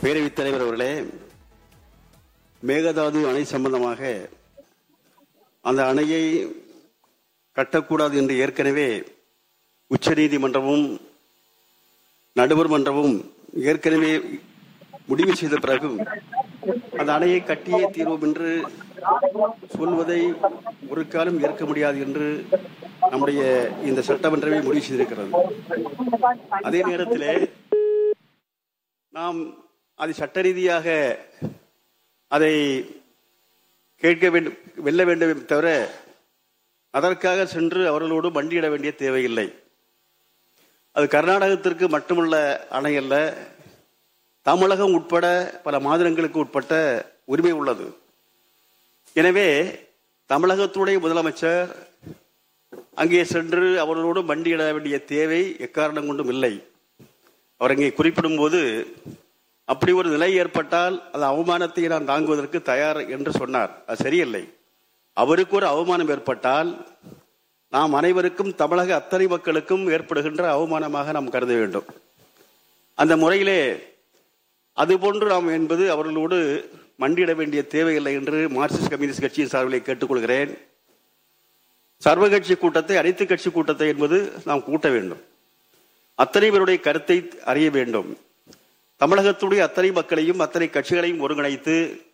பேரவைத் தலைவர் அவர்களே மேகதாது அணை சம்பந்தமாக அந்த அணையை கட்டக்கூடாது என்று ஏற்கனவே உச்சநீதிமன்றமும் நடுவர் மன்றமும் ஏற்கனவே முடிவு செய்த பிறகு அந்த அணையை கட்டியே தீர்வோம் என்று சொல்வதை ஒரு காலம் ஏற்க முடியாது என்று நம்முடைய இந்த சட்டமன்றமே முடிவு செய்திருக்கிறது அதே நேரத்திலே நாம் அதை சட்ட ரீதியாக அதை கேட்க வேண்டும் வெல்ல வேண்டும் தவிர அதற்காக சென்று அவர்களோடு மண்டியிட வேண்டிய தேவையில்லை அது கர்நாடகத்திற்கு மட்டுமல்ல அணை அல்ல தமிழகம் உட்பட பல மாநிலங்களுக்கு உட்பட்ட உரிமை உள்ளது எனவே தமிழகத்துடைய முதலமைச்சர் அங்கே சென்று அவர்களோடு மண்டியிட வேண்டிய தேவை எக்காரணம் கொண்டும் இல்லை அவர் இங்கே குறிப்பிடும் போது அப்படி ஒரு நிலை ஏற்பட்டால் அந்த அவமானத்தை நான் தாங்குவதற்கு தயார் என்று சொன்னார் அது சரியில்லை அவருக்கு ஒரு அவமானம் ஏற்பட்டால் நாம் அனைவருக்கும் தமிழக அத்தனை மக்களுக்கும் ஏற்படுகின்ற அவமானமாக நாம் கருத வேண்டும் அந்த முறையிலே அதுபோன்று நாம் என்பது அவர்களோடு மண்டியிட வேண்டிய தேவையில்லை என்று மார்க்சிஸ்ட் கம்யூனிஸ்ட் கட்சியின் சார்பிலே கேட்டுக்கொள்கிறேன் சர்வ கட்சி கூட்டத்தை அனைத்து கட்சி கூட்டத்தை என்பது நாம் கூட்ட வேண்டும் அத்தனை பேருடைய கருத்தை அறிய வேண்டும் தமிழகத்துடைய அத்தனை மக்களையும் அத்தனை கட்சிகளையும் ஒருங்கிணைத்து